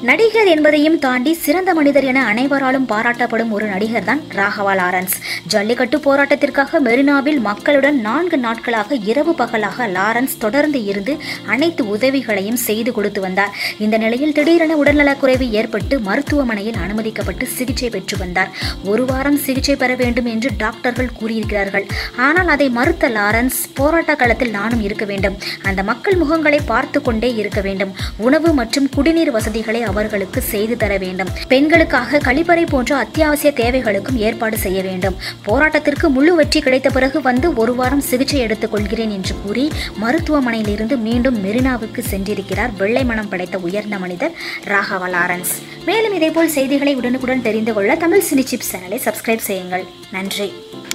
நடிகர் என்பதையும் தாண்டி சிறந்த மனிதர் என அனைவராலும் பாராட்டப்படும் ஒரு நடிகர் தான் ராகவா லாரன்ஸ் ஜல்லிக்கட்டு போராட்டத்திற்காக மெரினாவில் மக்களுடன் நான்கு நாட்களாக இரவு பகலாக லாரன்ஸ் தொடர்ந்து இருந்து அனைத்து உதவிகளையும் செய்து கொடுத்து வந்தார் இந்த நிலையில் திடீரென உடல்நலக்குறைவு ஏற்பட்டு மருத்துவமனையில் அனுமதிக்கப்பட்டு சிகிச்சை பெற்று வந்தார் ஒரு வாரம் சிகிச்சை பெற வேண்டும் என்று டாக்டர்கள் கூறியிருக்கிறார்கள் ஆனால் அதை மறுத்த லாரன்ஸ் போராட்ட களத்தில் நானும் இருக்க வேண்டும் அந்த மக்கள் முகங்களை பார்த்து கொண்டே இருக்க வேண்டும் உணவு மற்றும் குடிநீர் வசதிகளை அவர்களுக்கு செய்து தர வேண்டும் பெண்களுக்காக கழிப்பறை போன்ற அத்தியாவசிய தேவைகளுக்கும் ஏற்பாடு செய்ய வேண்டும் போராட்டத்திற்கு முழு வெற்றி கிடைத்த பிறகு வந்து ஒரு வாரம் சிகிச்சை எடுத்துக் கொள்கிறேன் என்று கூறி மருத்துவமனையிலிருந்து மீண்டும் மெரினாவுக்கு சென்றிருக்கிறார் வெள்ளை மனம் படைத்த உயர்ந்த மனிதர் ராகவா லாரன்ஸ் மேலும் இதேபோல் செய்திகளை உடனுக்குடன் தெரிந்து கொள்ள தமிழ் சினி சிப்ஸ் சேனலை சப்ஸ்கிரைப் செய்யுங்கள் நன்றி